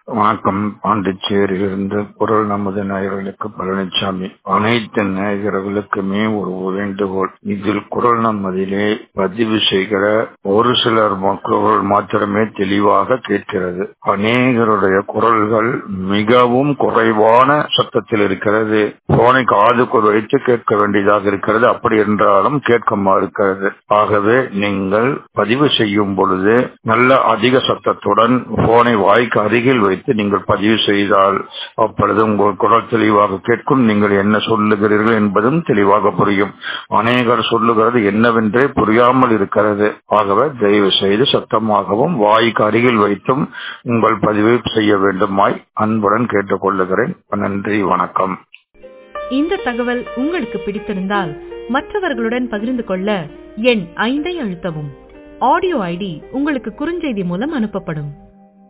வணக்கம் பாண்டிச்சேரியிலிருந்து குரல் நமது நேயர்களுக்கு பழனிசாமி அனைத்து நேயர்களுக்குமே ஒரு வேண்டுகோள் இதில் குரல் நமதிலே பதிவு செய்கிற ஒரு சிலர் குரல் மாத்திரமே தெளிவாக கேட்கிறது அநேகருடைய குரல்கள் மிகவும் குறைவான சத்தத்தில் இருக்கிறது போனை காதுக்குள் வைத்து கேட்க வேண்டியதாக இருக்கிறது அப்படி என்றாலும் கேட்க இருக்கிறது ஆகவே நீங்கள் பதிவு செய்யும் பொழுது நல்ல அதிக சத்தத்துடன் போனை வாய்க்கு அருகில் வைத்து நீங்கள் பதிவு செய்தால் அப்பொழுது உங்கள் குரல் தெளிவாக கேட்கும் நீங்கள் என்ன சொல்லுகிறீர்கள் என்பதும் தெளிவாக புரியும் அநேகர் சொல்லுகிறது என்னவென்றே புரியாமல் இருக்கிறது ஆகவே தயவு செய்து சத்தமாகவும் வாய்க்கு அருகில் வைத்தும் உங்கள் பதிவை செய்ய வேண்டுமாய் அன்புடன் கேட்டுக்கொள்ளுகிறேன் நன்றி வணக்கம் இந்த தகவல் உங்களுக்கு பிடித்திருந்தால் மற்றவர்களுடன் பகிர்ந்து கொள்ள எண் ஐந்தை அழுத்தவும் ஆடியோ ஐடி உங்களுக்கு குறுஞ்செய்தி மூலம் அனுப்பப்படும்